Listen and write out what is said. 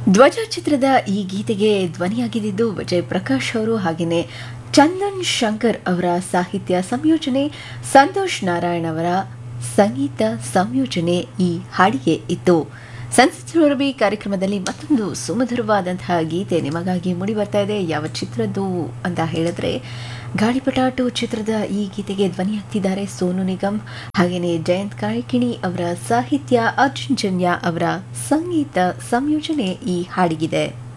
ಧ್ವಜ ಚಿತ್ರದ ಈ ಗೀತೆಗೆ ಧ್ವನಿಯಾಗಿದ್ದು ವಿಜಯ್ ಪ್ರಕಾಶ್ ಅವರು ಹಾಗೆಯೇ ಚಂದನ್ ಶಂಕರ್ ಅವರ ಸಾಹಿತ್ಯ ಸಂಯೋಜನೆ ಸಂತೋಷ್ ನಾರಾಯಣ್ ಅವರ ಸಂಗೀತ ಸಂಯೋಜನೆ ಈ ಹಾಡಿಗೆ ಇತ್ತು ಸಂಸತ್ ಸುರಭಿ ಕಾರ್ಯಕ್ರಮದಲ್ಲಿ ಮತ್ತೊಂದು ಸುಮಧುರವಾದಂತಹ ಗೀತೆ ನಿಮಗಾಗಿ ಮೂಡಿ ಬರ್ತಾ ಇದೆ ಯಾವ ಚಿತ್ರದ್ದು ಅಂತ ಹೇಳಿದ್ರೆ ಗಾಳಿಪಟಾಟು ಚಿತ್ರದ ಈ ಗೀತೆಗೆ ಧ್ವನಿಯಾಗ್ತಿದ್ದಾರೆ ಸೋನು ನಿಗಮ್ ಹಾಗೆಯೇ ಜಯಂತ್ ಕಾಯ್ಕಿಣಿ ಅವರ ಸಾಹಿತ್ಯ ಅರ್ಜುನ್ ಜನ್ಯ ಅವರ ಸಂಗೀತ ಸಂಯೋಜನೆ ಈ ಹಾಡಿಗಿದೆ